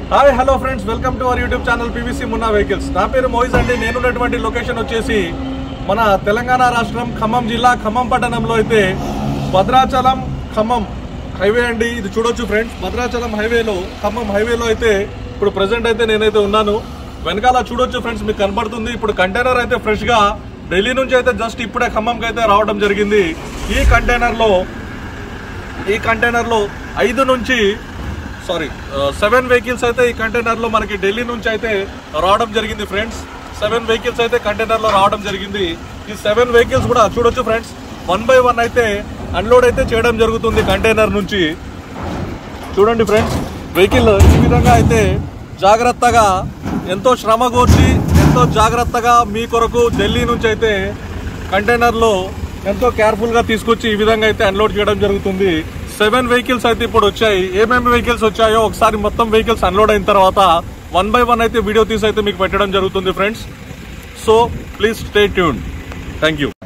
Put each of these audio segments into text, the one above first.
Hi hello friends welcome to our YouTube channel PVC Munna vehicles నా పేరు మోయిజ్ అండి నేనున్నటువంటి location వచ్చేసి మన తెలంగాణ రాష్ట్రం ఖమ్మం జిల్లా ఖమ్మం పట్టణంలో అయితే భద్రాచలం ఖమ్మం హైవే అండి ఇది చూడొచ్చు ఫ్రెండ్స్ భద్రాచలం హైవేలో ఖమ్మం హైవేలో అయితే ఇప్పుడు ప్రజెంట్ అయితే నేనైతే ఉన్నాను వెనకాల చూడొచ్చు ఫ్రెండ్స్ మీకు కనబడుతుంది ఇప్పుడు కంటైనర్ అయితే ఫ్రెష్ గా ఢిల్లీ నుంచి అయితే జస్ట్ ఇప్పుడే ఖమ్మంకి అయితే రావడం జరిగింది ఈ కంటైనర్లో ఈ కంటైనర్లో ఐదు నుంచి సారీ సెవెన్ వెహికల్స్ అయితే ఈ కంటైనర్లో మనకి ఢిల్లీ నుంచి అయితే రావడం జరిగింది ఫ్రెండ్స్ సెవెన్ వెహికల్స్ అయితే కంటైనర్లో రావడం జరిగింది ఈ సెవెన్ వెహికల్స్ కూడా చూడొచ్చు ఫ్రెండ్స్ వన్ బై వన్ అయితే అన్లోడ్ అయితే చేయడం జరుగుతుంది కంటైనర్ నుంచి చూడండి ఫ్రెండ్స్ వెహికల్ ఈ విధంగా అయితే జాగ్రత్తగా ఎంతో శ్రమ కోర్చి ఎంతో జాగ్రత్తగా మీ కొరకు ఢిల్లీ నుంచి అయితే కంటైనర్లో ఎంతో కేర్ఫుల్గా తీసుకొచ్చి ఈ విధంగా అయితే అన్లోడ్ చేయడం జరుగుతుంది సెవెన్ వెహికల్స్ అయితే ఇప్పుడు వచ్చాయి ఏమేమి వెహికల్స్ వచ్చాయో ఒకసారి మొత్తం వెహికల్స్ అన్లోడ్ అయిన తర్వాత వన్ బై వన్ అయితే వీడియో తీసి అయితే మీకు పెట్టడం జరుగుతుంది friends so please stay tune thank you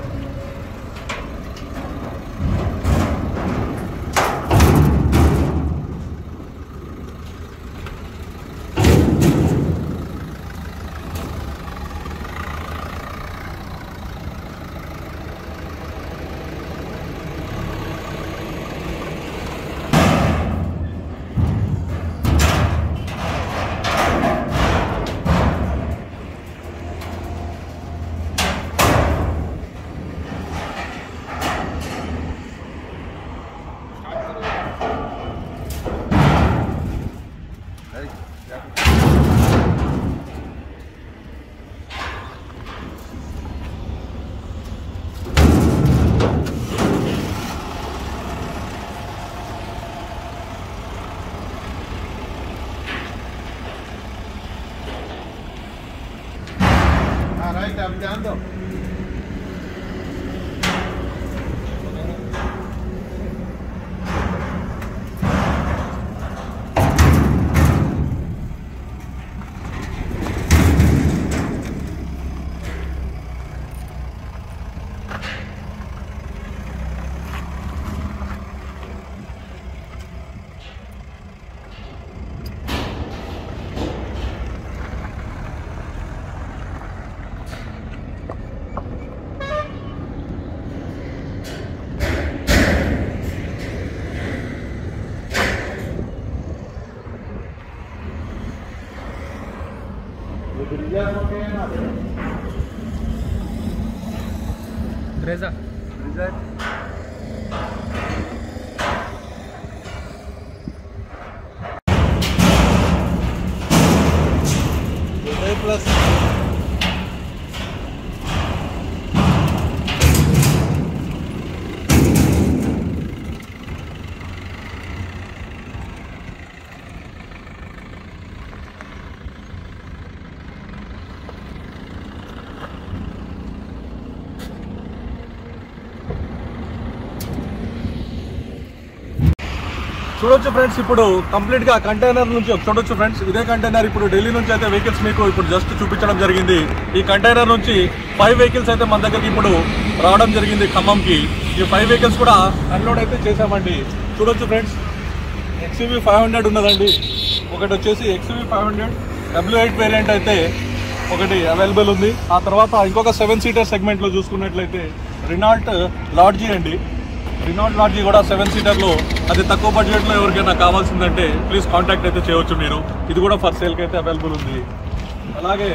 हाँ राइट आप ध्यान दो Breza. ప్లస్ చూడొచ్చు ఫ్రెండ్స్ ఇప్పుడు కంప్లీట్ గా కంటైనర్ నుంచి చూడొచ్చు ఫ్రెండ్స్ ఇదే కంటైనర్ ఇప్పుడు ఢిల్లీ నుంచి అయితే వెహికల్స్ మీకు ఇప్పుడు జస్ట్ చూపించడం జరిగింది ఈ కంటైనర్ నుంచి ఫైవ్ వెహికల్స్ అయితే మన దగ్గరికి ఇప్పుడు రావడం జరిగింది ఖమ్మంకి ఈ ఫైవ్ వెహికల్స్ కూడా అన్లోడ్ అయితే చేసామండి చూడొచ్చు ఫ్రెండ్స్ ఎక్స్యూవీ ఫైవ్ హండ్రెడ్ ఉన్నదండి ఒకటి వచ్చేసి XUV five hundred W eight variant అయితే ఒకటి అవైలబుల్ ఉంది ఆ తర్వాత ఇంకొక సెవెన్ సీటర్ సెగ్మెంట్లో చూసుకున్నట్లయితే రినాల్ట్ లాడ్జీ అండి రినాల్ట్ లాడ్జీ కూడా సెవెన్ సీటర్లో అది తక్కువ బడ్జెట్లో ఎవరికైనా కావాల్సిందంటే ప్లీజ్ కాంటాక్ట్ అయితే చేయొచ్చు మీరు ఇది కూడా ఫర్ సేల్కి అయితే అవైలబుల్ ఉంది అలాగే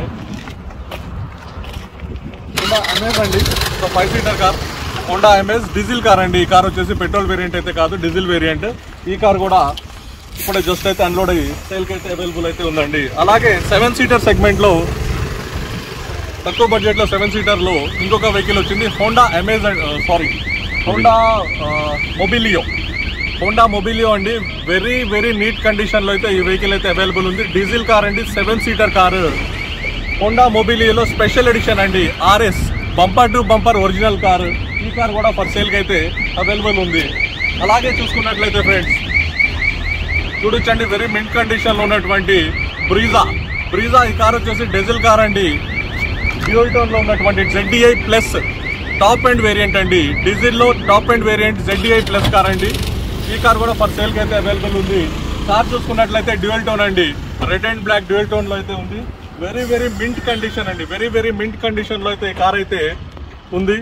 హోండా అమేజ్ అండి ఒక five seater car Honda Amaze diesel car అండి ఈ కార్ వచ్చేసి పెట్రోల్ వేరియంట్ అయితే కాదు డీజిల్ వేరియంట్ ఈ కార్ కూడా ఇప్పుడే జస్ట్ అయితే అన్లోడ్ అయ్యి సేల్కి అయితే అవైలబుల్ అయితే ఉందండి అలాగే సెవెన్ సీటర్ సెగ్మెంట్లో తక్కువ బడ్జెట్లో సెవెన్ సీటర్లో ఇంకొక వెహికల్ వచ్చింది Honda Amaze sorry Honda Mobilio Honda Mobilio అండి వెరీ వెరీ నీట్ కండిషన్లో అయితే ఈ వెహికల్ అయితే అవైలబుల్ ఉంది డీజిల్ కార్ అండి సెవెన్ సీటర్ కారు హోండా మొబిలియోలో స్పెషల్ ఎడిషన్ అండి RS bumper to bumper original car ఈ కార్ కూడా ఫర్ సేల్కి అయితే అవైలబుల్ ఉంది అలాగే చూసుకున్నట్లయితే ఫ్రెండ్స్ చూడొచ్చండి వెరీ మింట్ కండిషన్లో ఉన్నటువంటి బ్రీజా బ్రీజా ఈ కార్ వచ్చేసి డీజిల్ కార్ అండి డ్యూల్ లో ఉన్నటువంటి ZDI plus top end variant అండి డీజిల్ లో top end variant ZDI plus car అండి ఈ కార్ కూడా ఫర్ సేల్ కి అయితే అవైలబుల్ ఉంది కార్ చూసుకున్నట్లయితే డ్యూయల్ టోన్ అండి red and black dual tone లో అయితే ఉంది వెరీ వెరీ మింట్ కండిషన్ అండి వెరీ వెరీ మింట్ కండిషన్ లో అయితే ఈ కార్ అయితే ఉంది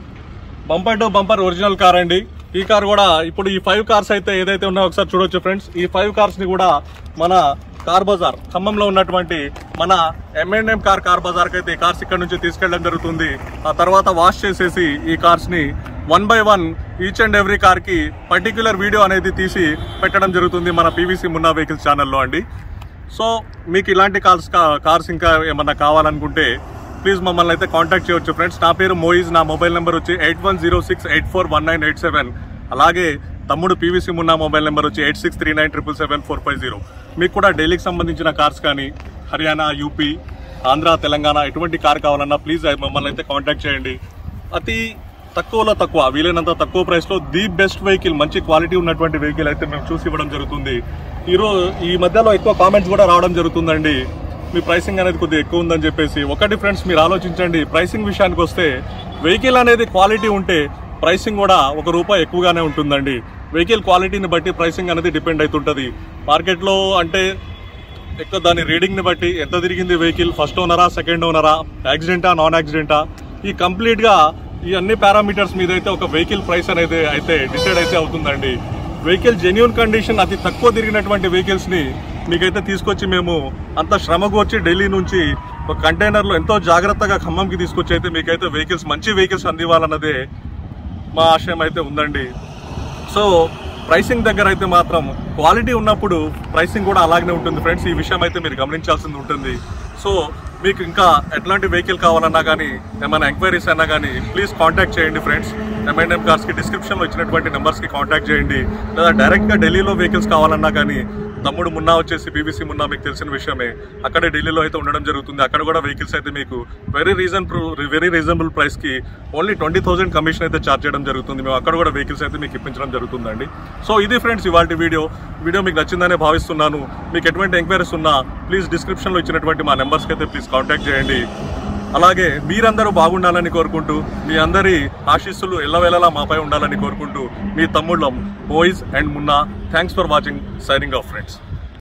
bumper to bumper original car అండి ఈ కార్ కూడా ఇప్పుడు ఈ ఫైవ్ కార్స్ అయితే ఏదైతే ఉన్నాయో ఒకసారి చూడొచ్చు ఫ్రెండ్స్ ఈ ఫైవ్ కార్స్ ని కూడా మన కార్ బజార్ ఖమ్మంలో ఉన్నటువంటి మన ఎంఎన్ఎం కార్ కార్ బజార్ కి అయితే ఈ కార్స్ ఇక్కడ నుంచి తీసుకెళ్ళడం జరుగుతుంది ఆ తర్వాత వాష్ చేసేసి ఈ కార్స్ ని one by one each and every car కి పర్టిక్యులర్ వీడియో అనేది తీసి పెట్టడం జరుగుతుంది మన పీవీసీ మున్నా వెహికల్స్ ఛానల్లో అండి సో మీకు ఇలాంటి కార్స్ కార్స్ ఇంకా ఏమన్నా కావాలనుకుంటే ప్లీజ్ మమ్మల్ని అయితే కాంటాక్ట్ చేయొచ్చు ఫ్రెండ్స్ నా పేరు మోయిజ్ నా మొబైల్ నెంబర్ వచ్చి eight one zero six eight four one nine eight seven అలాగే తమ్ముడు పీవీసీ మున్నా మొబైల్ నెంబర్ వచ్చి eight six three nine triple seven four five zero మీకు కూడా ఢిల్లీకి సంబంధించిన కార్స్ కానీ హర్యానా యూపీ ఆంధ్ర తెలంగాణ ఎటువంటి కార్ కావాలన్నా ప్లీజ్ మమ్మల్ని అయితే కాంటాక్ట్ చేయండి అతి తక్కువలో తక్కువ వీలైనంత తక్కువ ప్రైస్ లో ది బెస్ట్ వెహికల్ మంచి క్వాలిటీ ఉన్నటువంటి వెహికల్ అయితే మేము చూసి ఇవ్వడం జరుగుతుంది ఈ రోజు ఈ మధ్యలో ఎక్కువ కామెంట్స్ కూడా రావడం జరుగుతుందండి మీ ప్రైసింగ్ అనేది కొద్దిగా ఎక్కువ ఉందని చెప్పేసి ఒకటి ఫ్రెండ్స్ మీరు ఆలోచించండి ప్రైసింగ్ విషయానికి వస్తే వెహికల్ అనేది క్వాలిటీ ఉంటే ప్రైసింగ్ కూడా ఒక రూపాయి ఎక్కువగానే ఉంటుందండి వెహికల్ క్వాలిటీని బట్టి ప్రైసింగ్ అనేది డిపెండ్ అవుతుంటది మార్కెట్లో అంటే ఎక్కువ దాని రీడింగ్ ని బట్టి ఎంత తిరిగింది వెహికల్ ఫస్ట్ ఓనరా సెకండ్ ఓనరా యాక్సిడెంటా నాన్ యాక్సిడెంటా ఈ కంప్లీట్ గా ఈ అన్ని పారామీటర్స్ మీద అయితే ఒక వెహికల్ ప్రైస్ అనేది అయితే డిసైడ్ అయితే అవుతుందండి వెహికల్ జెన్యున్ కండిషన్ అతి తక్కువ తిరిగినటువంటి వెహికల్స్ ని మీకైతే తీసుకొచ్చి మేము అంత శ్రమకు వచ్చి ఢిల్లీ నుంచి ఒక కంటైనర్ లో ఎంతో జాగ్రత్తగా ఖమ్మంకి తీసుకొచ్చి అయితే మీకైతే వెహికల్స్ మంచి వెహికల్స్ అందివ్వాలన్నదే మా ఆశయం అయితే ఉందండి సో ప్రైసింగ్ దగ్గర అయితే మాత్రం క్వాలిటీ ఉన్నప్పుడు ప్రైసింగ్ కూడా అలాగనే ఉంటుంది ఫ్రెండ్స్ ఈ విషయం అయితే మీరు గమనించాల్సింది ఉంటుంది సో మీకు ఇంకా ఎట్లాంటి వెహికల్ కావాలన్నా కానీ ఏమైనా ఎంక్వైరీస్ అయినా కానీ ప్లీజ్ కాంటాక్ట్ చేయండి ఫ్రెండ్స్ ఎంఎన్ఎం కార్స్కి డిస్క్రిప్షన్లో ఇచ్చినటువంటి నెంబర్స్కి కాంటాక్ట్ చేయండి లేదా డైరెక్ట్గా ఢిల్లీలో వెహికల్స్ కావాలన్నా కానీ తమ్ముడు మున్నా వచ్చేసి బీబీసీ మున్నా మీకు తెలిసిన విషయమే అక్కడే ఢిల్లీలో అయితే ఉండడం జరుగుతుంది అక్కడ కూడా వెహికల్స్ అయితే మీకు very reason very reasonable price కి ఓన్లీ ట్వంటీ థౌసండ్ కమిషన్ అయితే చార్జ్ చేయడం జరుగుతుంది మేము అక్కడ కూడా వెహికల్స్ అయితే మీకు ఇప్పించడం జరుగుతుందండి సో ఇది ఫ్రెండ్స్ ఇవాళ వీడియో వీడియో మీకు నచ్చిందనే భావిస్తున్నాను మీకు ఎటువంటి ఎంక్వైరీస్ ఉన్నా ప్లీజ్ డిస్క్రిప్షన్లో ఇచ్చినటువంటి మా నెంబర్స్కి అయితే ప్లీజ్ కాంటాక్ట్ చేయండి అలాగే మీరందరూ బాగుండాలని కోరుకుంటూ మీ అందరి ఆశీస్సులు ఎల్లవేళలా మాపై ఉండాలని కోరుకుంటూ మీ తమ్ముళ్ళం boys and Munna thanks for watching signing off friends